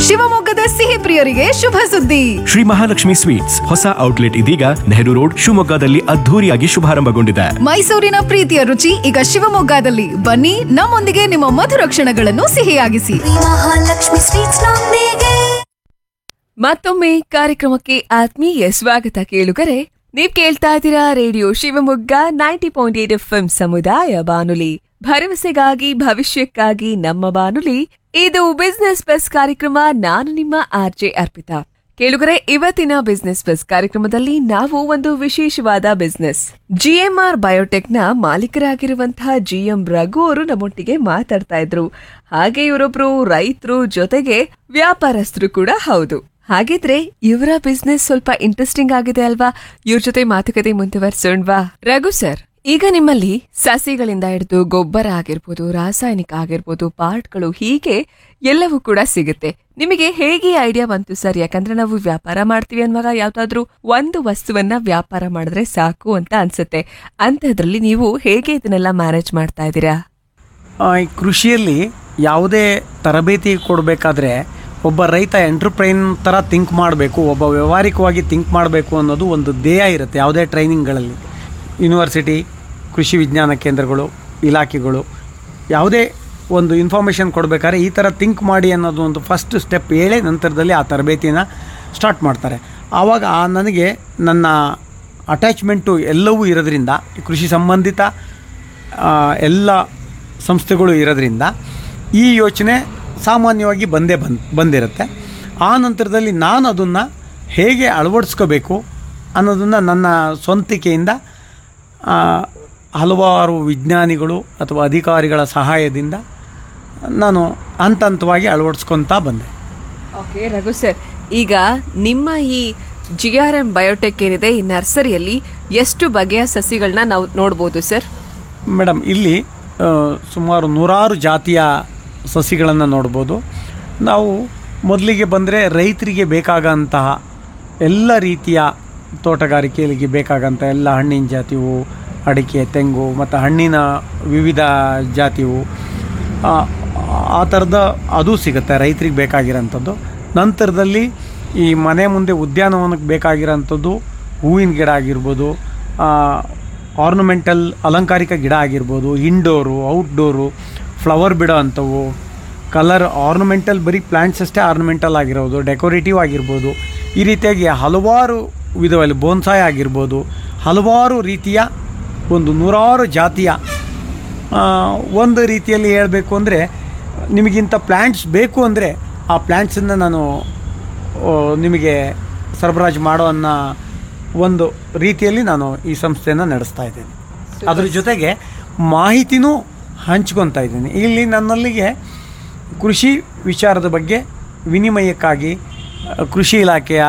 ಶಿವಮೊಗ್ಗದ ಸಿಹಿ ಪ್ರಿಯರಿಗೆ ಶುಭ ಸುದ್ದಿ ಶ್ರೀ ಮಹಾಲಕ್ಷ್ಮಿ ಸ್ವೀಟ್ಸ್ ಹೊಸ ಔಟ್ಲೆಟ್ ಇದೀಗ ನೆಹರು ರೋಡ್ ಶಿವಮೊಗ್ಗದಲ್ಲಿ ಅದ್ಧೂರಿಯಾಗಿ ಶುಭಾರಂಭಗೊಂಡಿದೆ ಮೈಸೂರಿನ ಪ್ರೀತಿಯ ರುಚಿ ಈಗ ಶಿವಮೊಗ್ಗದಲ್ಲಿ ಬನ್ನಿ ನಮ್ಮೊಂದಿಗೆ ನಿಮ್ಮ ಮಧುರ ಕ್ಷಣಗಳನ್ನು ಸಿಹಿಯಾಗಿಸಿ ಮಹಾಲಕ್ಷ್ಮಿ ಸ್ವೀಟ್ಸ್ ನೊಂದಿಗೆ ಮತ್ತೊಮ್ಮೆ ಕಾರ್ಯಕ್ರಮಕ್ಕೆ ಆತ್ಮೀಯ ಸ್ವಾಗತ ಕೇಳುಗರೆ ನೀವ್ ಕೇಳ್ತಾ ಇದ್ದೀರಾ radio Shivamogga ninety point eight F ಸಮುದಾಯ ಬಾನುಲಿ ಭರವಸೆಗಾಗಿ ಭವಿಷ್ಯಕ್ಕಾಗಿ ನಮ್ಮ ಬಾನುಲಿ ಇದು ಬಿಸ್ನೆಸ್ ಬಸ್ ಕಾರ್ಯಕ್ರಮ ನಾನು ನಿಮ್ಮ ಆರ್ಜೆ ಅರ್ಪಿತಾ ಕೇಳುಗರೆ ಇವತ್ತಿನ ಬಿಸ್ನೆಸ್ ಬಸ್ ಕಾರ್ಯಕ್ರಮದಲ್ಲಿ ನಾವು ಒಂದು ವಿಶೇಷವಾದ ಬಿಸ್ನೆಸ್ ಜಿಎಂಆರ್ ಬಯೋಟೆಕ್ನ ಮಾಲೀಕರಾಗಿರುವಂತಹ ಜಿಎಂ ರಘು ಅವರು ನಮ್ಮೊಟ್ಟಿಗೆ ಮಾತಾಡ್ತಾ ಇದ್ರು ಹಾಗೆ ಇವರೊಬ್ರು ರೈತರು ಜೊತೆಗೆ ವ್ಯಾಪಾರಸ್ಥರು ಕೂಡ ಹೌದು ಹಾಗಿದ್ರೆ ಇವರ ಬಿಸ್ನೆಸ್ ಸ್ವಲ್ಪ ಇಂಟ್ರೆಸ್ಟಿಂಗ್ ಆಗಿದೆ ಅಲ್ವಾ ಇವ್ರ ಜೊತೆ ಮಾತುಕತೆ ಮುಂದುವರ್ಸೋಣ್ವಾ ರಘು ಸರ್ ಈಗ ನಿಮ್ಮಲ್ಲಿ ಸಸಿಗಳಿಂದ ಹಿಡಿದು ಗೊಬ್ಬರ ಆಗಿರ್ಬೋದು ರಾಸಾಯನಿಕ ಆಗಿರ್ಬೋದು ಪಾರ್ಟ್ಗಳು ಹೀಗೆ ಎಲ್ಲವೂ ಕೂಡ ಸಿಗುತ್ತೆ ನಿಮಗೆ ಹೇಗೆ ಐಡಿಯಾ ಬಂತು ಸರ್ ಯಾಕಂದ್ರೆ ನಾವು ವ್ಯಾಪಾರ ಮಾಡ್ತೀವಿ ಅನ್ನುವಾಗ ಯಾವ್ದಾದ್ರು ಒಂದು ವಸ್ತುವನ್ನ ವ್ಯಾಪಾರ ಮಾಡಿದ್ರೆ ಸಾಕು ಅಂತ ಅನ್ಸುತ್ತೆ ಅಂಥದ್ರಲ್ಲಿ ನೀವು ಹೇಗೆ ಇದನ್ನೆಲ್ಲ ಮ್ಯಾನೇಜ್ ಮಾಡ್ತಾ ಇದ್ದೀರಾ ಆ, ಈ ಕೃಷಿಯಲ್ಲಿ ಯಾವುದೇ ತರಬೇತಿ ಕೊಡಬೇಕಾದ್ರೆ ಒಬ್ಬ ರೈತ ಎಂಟರ್ಪ್ರೈನ್ ಥರ ಥಿಂಕ್ ಮಾಡಬೇಕು ಒಬ್ಬ ವ್ಯವಹಾರಿಕವಾಗಿ ಥಿಂಕ್ ಮಾಡಬೇಕು ಅನ್ನೋದು ಒಂದು ಧ್ಯೇಯ ಇರುತ್ತೆ ಯಾವುದೇ ಟ್ರೈನಿಂಗ್ಗಳಲ್ಲಿ ಯೂನಿವರ್ಸಿಟಿ ಕೃಷಿ ವಿಜ್ಞಾನ ಕೇಂದ್ರಗಳು ಇಲಾಖೆಗಳು ಯಾವುದೇ ಒಂದು ಇನ್ಫಾರ್ಮೇಷನ್ ಕೊಡಬೇಕಾದ್ರೆ ಈ ಥರ ಥಿಂಕ್ ಮಾಡಿ ಅನ್ನೋದು ಒಂದು ಫಸ್ಟ್ ಸ್ಟೆಪ್ ಹೇಳಿ ನಂತರದಲ್ಲಿ ಆ ತರಬೇತಿನ ಸ್ಟಾರ್ಟ್ ಮಾಡ್ತಾರೆ ಆವಾಗ ಆ ನನಗೆ ನನ್ನ ಅಟ್ಯಾಚ್ಮೆಂಟು ಎಲ್ಲವೂ ಇರೋದ್ರಿಂದ ಕೃಷಿ ಸಂಬಂಧಿತ ಆ, ಎಲ್ಲ ಸಂಸ್ಥೆಗಳು ಇರೋದ್ರಿಂದ ಈ ಯೋಚನೆ ಸಾಮಾನ್ಯವಾಗಿ ಬಂದೇ ಬಂದ್ ಬಂದಿರುತ್ತೆ ಆ ನಂತರದಲ್ಲಿ ನಾನು ಅದನ್ನು ಹೇಗೆ ಅಳವಡಿಸ್ಕೋಬೇಕು ಅನ್ನೋದನ್ನು ನನ್ನ ಸ್ವಂತಿಕೆಯಿಂದ ಆ, ಹಲವಾರು ವಿಜ್ಞಾನಿಗಳು ಅಥವಾ ಅಧಿಕಾರಿಗಳ ಸಹಾಯದಿಂದ ನಾನು ಹಂತ ಹಂತವಾಗಿ ಅಳವಡಿಸ್ಕೊತಾ ಬಂದೆ ಓಕೆ ರಘು ಸರ್ ಈಗ ನಿಮ್ಮ ಈ ಜಿ ಆರ್ ಎಂ ಬಯೋಟೆಕ್ ಏನಿದೆ ಈ ನರ್ಸರಿಯಲ್ಲಿ ಎಷ್ಟು ಬಗೆಯ ಸಸಿಗಳನ್ನ ನಾವು ನೋಡ್ಬೋದು ಸರ್ ಮೇಡಮ್ ಇಲ್ಲಿ ಆ, ಸುಮಾರು ನೂರಾರು ಜಾತಿಯ ಸಸಿಗಳನ್ನು ನೋಡ್ಬೋದು ನಾವು ಮೊದಲಿಗೆ ಬಂದರೆ ರೈತರಿಗೆ ಬೇಕಾಗಂತಹ ಎಲ್ಲ ರೀತಿಯ ತೋಟಗಾರಿಕೆಯಲ್ಲಿ ಬೇಕಾಗಂಥ ಎಲ್ಲ ಹಣ್ಣಿನ ಜಾತಿವು ಅಡಿಕೆ ತೆಂಗು ಮತ್ತು ಹಣ್ಣಿನ ವಿವಿಧ ಜಾತಿವು ಆ, ಆ ಥರದ ಅದು ಸಿಗುತ್ತೆ ರೈತರಿಗೆ ಬೇಕಾಗಿರೋಂಥದ್ದು ನಂತರದಲ್ಲಿ ಈ ಮನೆ ಮುಂದೆ ಉದ್ಯಾನವನಕ್ಕೆ ಬೇಕಾಗಿರೋಂಥದ್ದು ಹೂವಿನ ಗಿಡ ಆಗಿರ್ಬೋದು ಆರ್ನಮೆಂಟಲ್ ಅಲಂಕಾರಿಕ ಗಿಡ ಆಗಿರ್ಬೋದು ಇಂಡೋರು ಔಟ್ಡೋರು ಫ್ಲವರ್ ಬಿಡೋ ಅಂಥವು ಕಲರ್ ಆರ್ನಮೆಂಟಲ್ ಬರೀ ಪ್ಲ್ಯಾಂಟ್ಸ್ ಅಷ್ಟೇ ಆರ್ನಮೆಂಟಲ್ ಆಗಿರೋದು ಡೆಕೋರೇಟಿವ್ ಆಗಿರ್ಬೋದು ಈ ರೀತಿಯಾಗಿ ಹಲವಾರು ವಿಧದಲ್ಲಿ ಬೋನ್ಸಾಯ್ ಆಗಿರ್ಬೋದು ಹಲವಾರು ರೀತಿಯ ಒಂದು ನೂರಾರು ಜಾತಿಯ ಆ, ಒಂದು ರೀತಿಯಲ್ಲಿ ಹೇಳಬೇಕು ಅಂದರೆ ನಿಮಗಿಂಥ ಪ್ಲ್ಯಾಂಟ್ಸ್ ಬೇಕು ಅಂದರೆ ಆ ಪ್ಲ್ಯಾಂಟ್ಸನ್ನು ನಾನು ಆ, ನಿಮಗೆ ಸರಬರಾಜು ಮಾಡೋ ಅನ್ನೋ ಒಂದು ರೀತಿಯಲ್ಲಿ ನಾನು ಈ ಸಂಸ್ಥೆಯನ್ನು ನಡೆಸ್ತಾ ಇದ್ದೇನೆ ಅದ್ರ ಜೊತೆಗೆ ಮಾಹಿತಿನೂ ಹಂಚ್ಕೊತಾ ಇದ್ದೀನಿ ಇಲ್ಲಿ ನನ್ನಲ್ಲಿಗೆ ಕೃಷಿ ವಿಚಾರದ ಬಗ್ಗೆ ವಿನಿಮಯಕ್ಕಾಗಿ ಆ, ಕೃಷಿ ಇಲಾಖೆಯ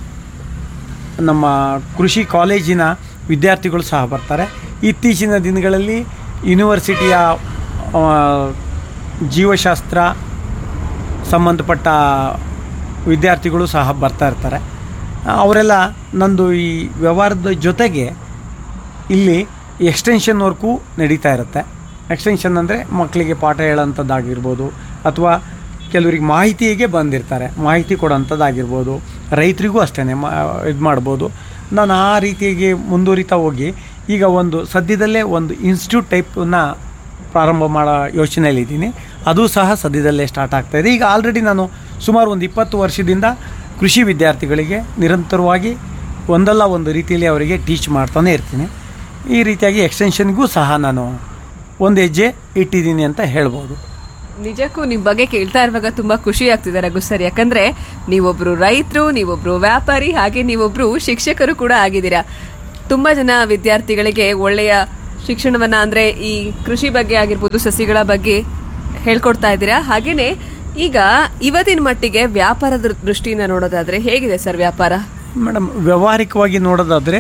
ನಮ್ಮ ಕೃಷಿ ಕಾಲೇಜಿನ ವಿದ್ಯಾರ್ಥಿಗಳು ಸಹ ಬರ್ತಾರೆ ಇತ್ತೀಚಿನ ದಿನಗಳಲ್ಲಿ ಯೂನಿವರ್ಸಿಟಿಯ ಆ, ಜೀವಶಾಸ್ತ್ರ ಸಂಬಂಧಪಟ್ಟ ವಿದ್ಯಾರ್ಥಿಗಳು ಸಹ ಬರ್ತಾ ಇರ್ತಾರೆ ಅವರೆಲ್ಲ ನಂದು ಈ ವ್ಯವಹಾರದ ಜೊತೆಗೆ ಇಲ್ಲಿ ಎಕ್ಸ್ಟೆನ್ಷನ್ ವರ್ಕು ನಡೀತಾ ಇರುತ್ತೆ ಎಕ್ಸ್ಟೆನ್ಷನ್ ಅಂದರೆ ಮಕ್ಕಳಿಗೆ ಪಾಠ ಹೇಳೋಂಥದ್ದಾಗಿರ್ಬೋದು ಅಥವಾ ಕೆಲವರಿಗೆ ಮಾಹಿತಿಗೆ ಬಂದಿರ್ತಾರೆ ಮಾಹಿತಿ ಕೊಡೋಂಥದ್ದಾಗಿರ್ಬೋದು ರೈತರಿಗೂ ಅಷ್ಟೇ ಮಾ ಇದು ಮಾಡ್ಬೋದು ನಾನು ಆ ರೀತಿಯಾಗಿ ಮುಂದುವರಿತಾ ಹೋಗಿ ಈಗ ಒಂದು ಸದ್ಯದಲ್ಲೇ ಒಂದು ಇನ್ಸ್ಟಿಟ್ಯೂಟ್ ಟೈಪನ್ನ ಪ್ರಾರಂಭ ಮಾಡೋ ಯೋಚನೆಯಲ್ಲಿದ್ದೀನಿ ಅದು ಸಹ ಸದ್ಯದಲ್ಲೇ ಸ್ಟಾರ್ಟ್ ಆಗ್ತಾಯಿದೆ ಈಗ ಆಲ್ರೆಡಿ ನಾನು ಸುಮಾರು ಒಂದು ಇಪ್ಪತ್ತು ವರ್ಷದಿಂದ ಕೃಷಿ ವಿದ್ಯಾರ್ಥಿಗಳಿಗೆ ನಿರಂತರವಾಗಿ ಒಂದಲ್ಲ ಒಂದು ರೀತಿಯಲ್ಲಿ ಅವರಿಗೆ ಟೀಚ್ ಮಾಡ್ತಾನೆ ಇರ್ತೀನಿ ಈ ರೀತಿಯಾಗಿ ಎಕ್ಸ್ಟೆನ್ಷನ್ಗೂ ಸಹ ನಾನು ಒಂದು ಹೆಜ್ಜೆ ಇಟ್ಟಿದ್ದೀನಿ ಅಂತ ಹೇಳ್ಬೋದು ನಿಜಕ್ಕೂ ನಿಮ್ ಬಗ್ಗೆ ಕೇಳ್ತಾ ಇರುವಾಗ ತುಂಬಾ ಖುಷಿ ಆಗ್ತಿದೆ ರಘು ಸರ್ ಯಾಕಂದ್ರೆ ನೀವೊಬ್ರು ರೈತರು ನೀವೊಬ್ರು ವ್ಯಾಪಾರಿ ಹಾಗೆ ನೀವೊಬ್ರು ಶಿಕ್ಷಕರು ಕೂಡ ಆಗಿದ್ದೀರಾ ತುಂಬಾ ಜನ ವಿದ್ಯಾರ್ಥಿಗಳಿಗೆ ಒಳ್ಳೆಯ ಶಿಕ್ಷಣವನ್ನ ಅಂದ್ರೆ ಈ ಕೃಷಿ ಬಗ್ಗೆ ಆಗಿರ್ಬೋದು ಸಸಿಗಳ ಬಗ್ಗೆ ಹೇಳ್ಕೊಡ್ತಾ ಇದ್ದೀರಾ ಹಾಗೇನೆ ಈಗ ಇವತ್ತಿನ ಮಟ್ಟಿಗೆ ವ್ಯಾಪಾರದ ದೃಷ್ಟಿಯಿಂದ ನೋಡೋದಾದ್ರೆ ಹೇಗಿದೆ ಸರ್ ವ್ಯಾಪಾರ ಮೇಡಮ್ ವ್ಯಾವಹಾರಿಕವಾಗಿ ನೋಡೋದಾದರೆ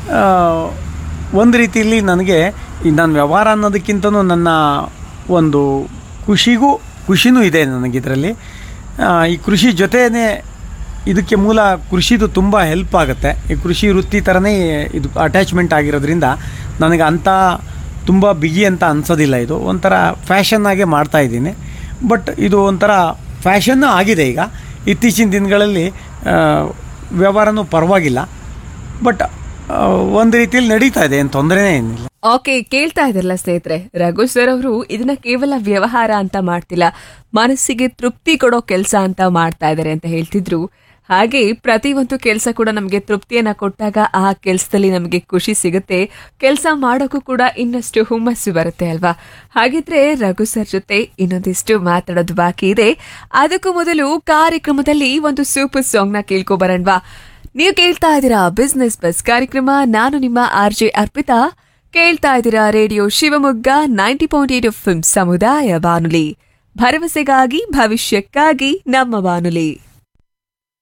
ಒಂದು ರೀತಿಯಲ್ಲಿ ನನಗೆ ಈ ನಾನು ವ್ಯವಹಾರ ಅನ್ನೋದಕ್ಕಿಂತನೂ ನನ್ನ ಒಂದು ಖುಷಿಗೂ ಖುಷಿನೂ ಇದೆ ನನಗೆ ಇದರಲ್ಲಿ ಈ ಕೃಷಿ ಜೊತೆನೇ ಇದಕ್ಕೆ ಮೂಲ ಕೃಷಿದು ತುಂಬ ಹೆಲ್ಪ್ ಆಗುತ್ತೆ ಈ ಕೃಷಿ ವೃತ್ತಿ ಥರನೇ ಇದು ಅಟ್ಯಾಚ್ಮೆಂಟ್ ಆಗಿರೋದ್ರಿಂದ ನನಗೆ ಅಂಥ ತುಂಬ ಬಿಗಿ ಅಂತ ಅನ್ಸೋದಿಲ್ಲ ಇದು ಒಂಥರ ಫ್ಯಾಷನ್ ಆಗೇ ಮಾಡ್ತಾ ಇದ್ದೀನಿ ಬಟ್ ಇದು ಒಂಥರ ಫ್ಯಾಷನ್ ಆಗಿದೆ ಈಗ ಇತ್ತೀಚಿನ ದಿನಗಳಲ್ಲಿ ಆ, ವ್ಯವಹಾರನೂ ಪರವಾಗಿಲ್ಲ ಬಟ್ ಒಂದು ರೀತಿಯಲ್ಲಿ ನಡೀತಾ ಇದೆ ಏನು ತೊಂದರೆನೇ ಏನಿಲ್ಲ ಓಕೆ ಕೇಳ್ತಾ ಇದ್ರಲ್ಲ ಸ್ನೇಹಿತರೆ ರಘು ಸರ್ ಅವರು ಇದನ್ನ ಕೇವಲ ವ್ಯವಹಾರ ಅಂತ ಮಾಡ್ತಿಲ್ಲ ಮನಸ್ಸಿಗೆ ತೃಪ್ತಿ ಕೊಡೋ ಕೆಲಸ ಅಂತ ಮಾಡ್ತಾ ಇದ್ದಾರೆ ಅಂತ ಹೇಳ್ತಿದ್ರು ಹಾಗೆ ಪ್ರತಿಯೊಂದು ಕೆಲಸ ಕೂಡ ನಮಗೆ ತೃಪ್ತಿಯನ್ನ ಕೊಟ್ಟಾಗ ಆ ಕೆಲಸದಲ್ಲಿ ನಮಗೆ ಖುಷಿ ಸಿಗುತ್ತೆ ಕೆಲಸ ಮಾಡೋಕ್ಕೂ ಕೂಡ ಇನ್ನಷ್ಟು ಹುಮ್ಮಸ್ಸು ಬರುತ್ತೆ ಅಲ್ವಾ ಹಾಗಿದ್ರೆ ರಘು ಸರ್ ಜೊತೆ ಇನ್ನೊಂದಿಷ್ಟು ಮಾತಾಡೋದು ಬಾಕಿ ಇದೆ ಅದಕ್ಕೂ ಮೊದಲು ಕಾರ್ಯಕ್ರಮದಲ್ಲಿ ಒಂದು ಸೂಪರ್ ಸಾಂಗ್ ನ ಕೇಳ್ಕೊ ಬರೋಣವಾ ನೀವು ಕೇಳ್ತಾ ಇದ್ದೀರಾ ಬಿಸ್ನೆಸ್ ಬಸ್ ಕಾರ್ಯಕ್ರಮ ನಾನು ನಿಮ್ಮ ಆರ್ ಜೆ ಅರ್ಪಿತಾ ಕೇಳ್ತಾ ಇದ್ದೀರಾ radio Shivamogga ninety point eight F ಸಮುದಾಯ ಬಾನುಲಿ ಭರವಸೆಗಾಗಿ ಭವಿಷ್ಯಕ್ಕಾಗಿ ನಮ್ಮ ಬಾನುಲಿ